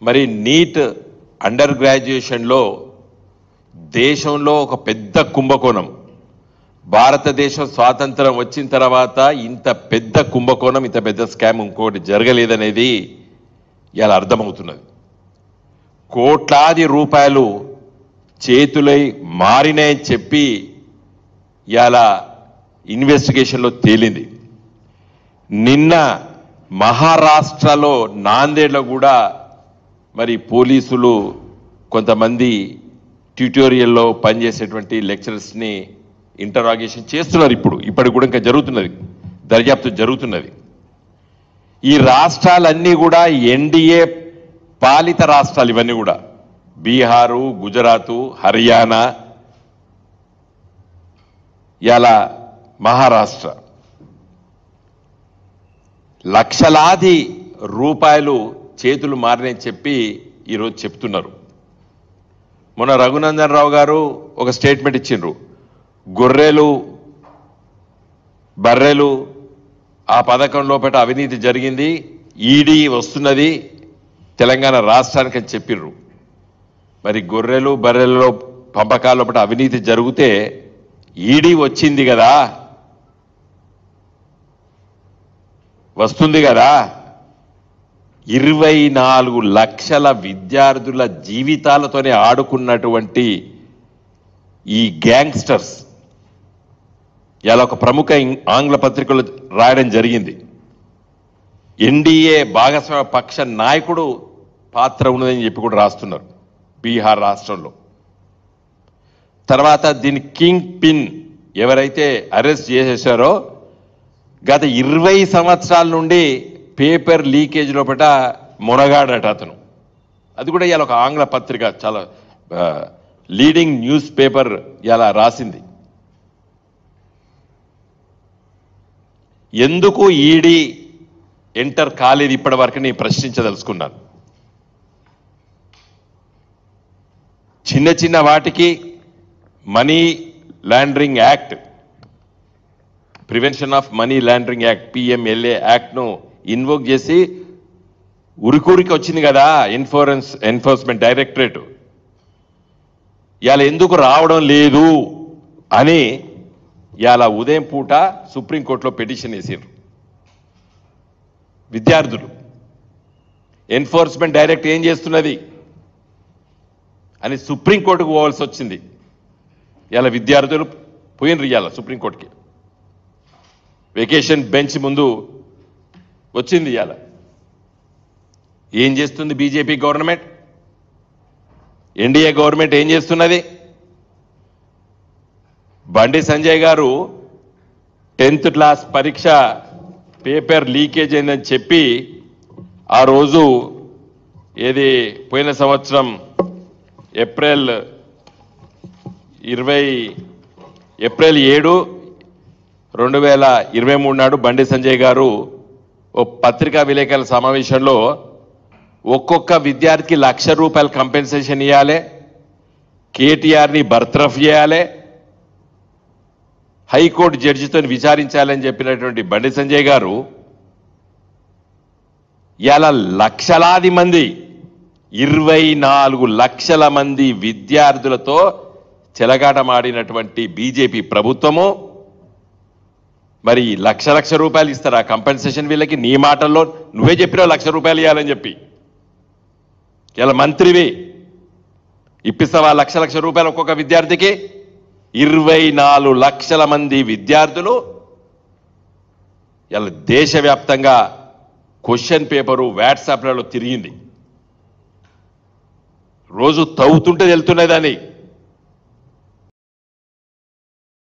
మరి neat under గ్రాడ్యుయేషన్లో దేశంలో ఒక పెద్ద కుంభకోణం భారతదేశం స్వాతంత్రం వచ్చిన తర్వాత ఇంత పెద్ద కుంభకోణం ఇంత పెద్ద స్కామ్ ఇంకోటి జరగలేదనేది ఇలా అర్థమవుతున్నది కోట్లాది రూపాయలు చేతులై మారినాయని చెప్పి ఇలా ఇన్వెస్టిగేషన్లో తేలింది నిన్న మహారాష్ట్రలో నాందేడ్లో కూడా మరి పోలీసులు కొంతమంది ట్యూటోరియల్లో పనిచేసేటువంటి లెక్చరర్స్ని ఇంటరాగేషన్ చేస్తున్నారు ఇప్పుడు ఇప్పటికి కూడా ఇంకా జరుగుతున్నది దర్యాప్తు జరుగుతున్నది ఈ రాష్ట్రాలన్నీ కూడా ఎన్డీఏ పాలిత రాష్ట్రాలు ఇవన్నీ కూడా బీహారు గుజరాతు హర్యానా ఇలా మహారాష్ట్ర లక్షలాది రూపాయలు చేతులు మారినని చెప్పి ఈరోజు చెప్తున్నారు మొన్న రఘునందన్ రావు గారు ఒక స్టేట్మెంట్ ఇచ్చిండ్రు గొర్రెలు బర్రెలు ఆ పథకం లోపల అవినీతి జరిగింది ఈడీ వస్తున్నది తెలంగాణ రాష్ట్రానికి అని చెప్పిర్రు మరి గొర్రెలు బర్రెలలో పంపకాల లోపల అవినీతి జరిగితే ఈడీ వచ్చింది కదా వస్తుంది కదా ఇరవై నాలుగు లక్షల విద్యార్థుల జీవితాలతోనే ఆడుకున్నటువంటి ఈ గ్యాంగ్స్టర్స్ ఇలా ఒక ప్రముఖ ఇం- ఆంగ్ల పత్రికలు రాయడం జరిగింది ఎన్డీఏ భాగస్వామ్య పక్ష నాయకుడు పాత్ర ఉన్నదని చెప్పి కూడా రాస్తున్నారు బీహార్ రాష్ట్రంలో తర్వాత దీని కింగ్ పిన్ ఎవరైతే అరెస్ట్ చేసేసారో గత ఇరవై సంవత్సరాల నుండి పేపర్ లీకేజ్ లోపల మునగాడట అతను అది కూడా ఇవాళ ఒక ఆంగ్ల పత్రిక చాలా ఆ, లీడింగ్ న్యూస్ పేపర్ ఇలా రాసింది ఎందుకు ఈడీ ఎంటర్ కాలేదు ఇప్పటి వరకు నేను ప్రశ్నించదలుచుకున్నాను చిన్న చిన్న వాటికి money laundering act prevention of money laundering act PMLA యాక్ట్ను ఇన్వోక్ చేసి ఉరికూరికి వచ్చింది కదా ఎన్ఫోరెన్స్ ఎన్ఫోర్స్మెంట్ డైరెక్టరేట్ ఇవాళ ఎందుకు రావడం లేదు అని ఇవాళ ఉదయం పూట సుప్రీంకోర్టులో పిటిషన్ వేసారు విద్యార్థులు ఎన్ఫోర్స్మెంట్ డైరెక్ట్ ఏం చేస్తున్నది అని సుప్రీంకోర్టుకు పోవాల్సి వచ్చింది ఇలా విద్యార్థులు పోయినరు ఇవాళ సుప్రీంకోర్టుకి వెకేషన్ బెంచ్ ముందు వచ్చింది ఇవాళ ఏం చేస్తుంది బీజేపీ గవర్నమెంట్ ఎన్డీఏ గవర్నమెంట్ ఏం చేస్తున్నది బండి సంజయ్ గారు టెన్త్ క్లాస్ పరీక్ష పేపర్ లీకేజ్ అయిందని చెప్పి ఆ రోజు ఏది పోయిన సంవత్సరం ఏప్రిల్ ఇరవై ఏప్రిల్ ఏడు రెండు వేల ఇరవై మూడు నాడు బండి సంజయ్ గారు ఓ పత్రికా విలేకరుల సమావేశంలో ఒక్కొక్క విద్యార్థికి లక్ష రూపాయల కంపెన్సేషన్ ఇవ్వాలి కేటీఆర్ని బర్తరఫ్ చేయాలి హైకోర్టు జడ్జితో విచారించాలని చెప్పినటువంటి బండి సంజయ్ గారు ఇలా లక్షలాది మంది ఇరవై నాలుగు లక్షల మంది విద్యార్థులతో చెలగాటమాడినటువంటి బీజేపీ ప్రభుత్వము మరి లక్ష లక్ష రూపాయలు ఇస్తారా కంపెన్సేషన్ వీళ్ళకి నీ మాటల్లో నువ్వే చెప్పినావు లక్ష రూపాయలు ఇవ్వాలని చెప్పి ఇలా మంత్రివి ఇప్పిస్తావా లక్ష లక్ష రూపాయలు ఒక్కొక్క విద్యార్థికి ఇరవై నాలుగు లక్షల మంది విద్యార్థులు ఇలా దేశవ్యాప్తంగా క్వశ్చన్ పేపరు వాట్సాప్లలో తిరిగింది రోజు తవ్వుతుంటే వెళ్తున్నదని